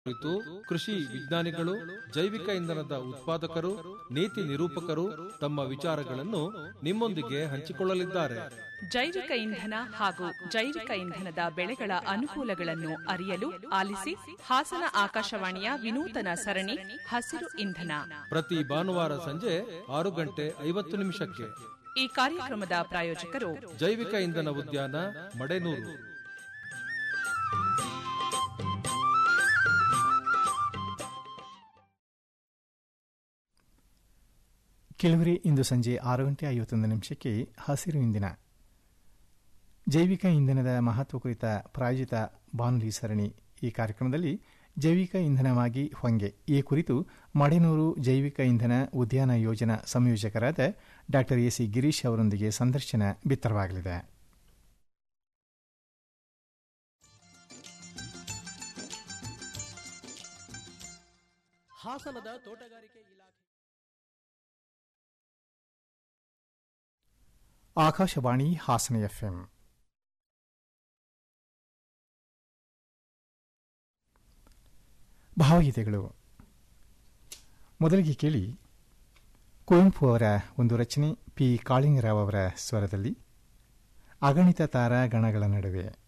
ಕುರಿತು ಕೃಷಿ ವಿಜ್ಞಾನಿಗಳು ಜೈವಿಕ ಇಂಧನದ ಉತ್ಪಾದಕರು ನೀತಿ ನಿರೂಪಕರು ತಮ್ಮ ವಿಚಾರಗಳನ್ನು ನಿಮ್ಮೊಂದಿಗೆ ಹಂಚಿಕೊಳ್ಳಲಿದ್ದಾರೆ ಜೈವಿಕ ಇಂಧನ ಹಾಗೂ ಜೈವಿಕ ಇಂಧನದ ಬೆಳೆಗಳ ಅನುಕೂಲಗಳನ್ನು ಅರಿಯಲು ಆಲಿಸಿ ಹಾಸನ ಆಕಾಶವಾಣಿಯ ವಿನೂತನ ಸರಣಿ ಹಸಿರು ಇಂಧನ ಪ್ರತಿ ಭಾನುವಾರ ಸಂಜೆ ಆರು ಗಂಟೆ ಐವತ್ತು ನಿಮಿಷಕ್ಕೆ ಈ ಕಾರ್ಯಕ್ರಮದ ಪ್ರಾಯೋಜಕರು ಜೈವಿಕ ಇಂಧನ ಉದ್ಯಾನ ಮಡೆನೂರು ಕೆಲವರೇ ಇಂದು ಸಂಜೆ ಆರು ಗಂಟೆ ಐವತ್ತೊಂದು ನಿಮಿಷಕ್ಕೆ ಹಸಿರು ಇಂಧನ ಜೈವಿಕ ಇಂಧನದ ಮಹತ್ವ ಕುರಿತ ಪ್ರಾಯೋಜಿತ ಬಾನುಲಿ ಸರಣಿ ಈ ಕಾರ್ಯಕ್ರಮದಲ್ಲಿ ಜೈವಿಕ ಇಂಧನವಾಗಿ ಹೊಂಗೆ ಈ ಕುರಿತು ಮಡೆನೂರು ಜೈವಿಕ ಇಂಧನ ಉದ್ಯಾನ ಯೋಜನಾ ಸಂಯೋಜಕರಾದ ಡಾ ಎಸಿ ಗಿರೀಶ್ ಅವರೊಂದಿಗೆ ಸಂದರ್ಶನ ಬಿತ್ತರವಾಗಲಿದೆ ಹಾಸನದ ತೋಟಗಾರಿಕೆ ಇಲಾಖೆ ಆಕಾಶವಾಣಿ ಹಾಸನ ಎಫ್ಎಂ ಭಾವಗೀತೆಗಳು ಮೊದಲಿಗೆ ಕೇಳಿ ಕುವೆಂಪು ಅವರ ಒಂದು ರಚನೆ ಪಿ ಕಾಳಿಂಗರಾವ್ ಅವರ ಸ್ವರದಲ್ಲಿ ಅಗಣಿತ ತಾರಾ ಗಣಗಳ ನಡುವೆ